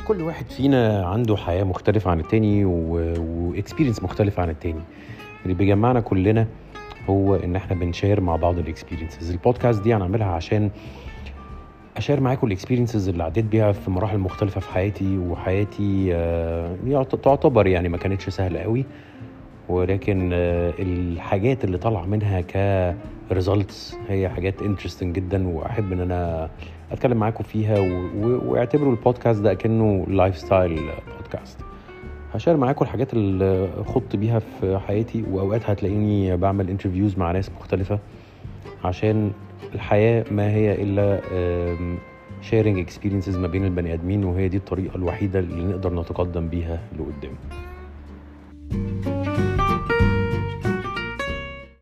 كل واحد فينا عنده حياة مختلفة عن التاني واكسبيرينس مختلفة عن التاني اللي بيجمعنا كلنا هو ان احنا بنشير مع بعض الاكسبيرينسز البودكاست دي هنعملها عشان اشير معاكم الاكسبيرينسز اللي عديت بيها في مراحل مختلفة في حياتي وحياتي آه، تعتبر يعني ما كانتش سهلة قوي ولكن آه، الحاجات اللي طالعه منها كريزلتس هي حاجات انترستنج جدا واحب ان انا اتكلم معاكم فيها واعتبروا البودكاست ده كانه لايف ستايل بودكاست هشار معاكم الحاجات اللي خضت بيها في حياتي واوقات هتلاقيني بعمل انترفيوز مع ناس مختلفه عشان الحياه ما هي الا شيرنج اكسبيرينسز ما بين البني ادمين وهي دي الطريقه الوحيده اللي نقدر نتقدم بيها لقدام